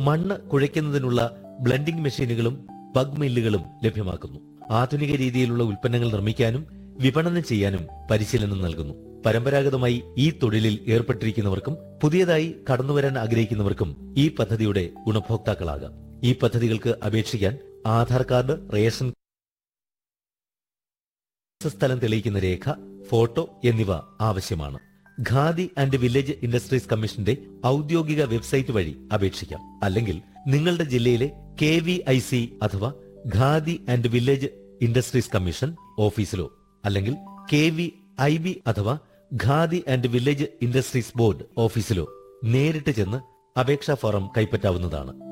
മണ്ണ് കുഴയ്ക്കുന്നതിനുള്ള ബ്ലെൻഡിംഗ് മെഷീനുകളും ബഗ് മില്ലുകളും ലഭ്യമാക്കുന്നു ആധുനിക രീതിയിലുള്ള ഉൽപ്പന്നങ്ങൾ നിർമ്മിക്കാനും വിപണനം ചെയ്യാനും പരിശീലനം നൽകുന്നു പരമ്പരാഗതമായി ഈ തൊഴിലിൽ ഏർപ്പെട്ടിരിക്കുന്നവർക്കും പുതിയതായി കടന്നുവരാൻ ആഗ്രഹിക്കുന്നവർക്കും ഈ പദ്ധതിയുടെ ഗുണഭോക്താക്കളാകാം ഈ പദ്ധതികൾക്ക് അപേക്ഷിക്കാൻ ആധാർ കാർഡ് റേഷൻ സ്ഥലം തെളിയിക്കുന്ന രേഖ ഫോട്ടോ എന്നിവ ആവശ്യമാണ് ഖാദി ആൻഡ് വില്ലേജ് ഇൻഡസ്ട്രീസ് കമ്മീഷന്റെ ഔദ്യോഗിക വെബ്സൈറ്റ് വഴി അപേക്ഷിക്കാം അല്ലെങ്കിൽ നിങ്ങളുടെ ജില്ലയിലെ കെ വി ഐ സി അഥവാ khadi and village industries commission ഓഫീസിലോ അല്ലെങ്കിൽ കെ വി ഐ ബി അഥവാ khadi and village industries board ഓഫീസിലോ നേരിട്ട് ചെന്ന് അപേക്ഷാ ഫോറം കൈപ്പറ്റാവുന്നതാണ്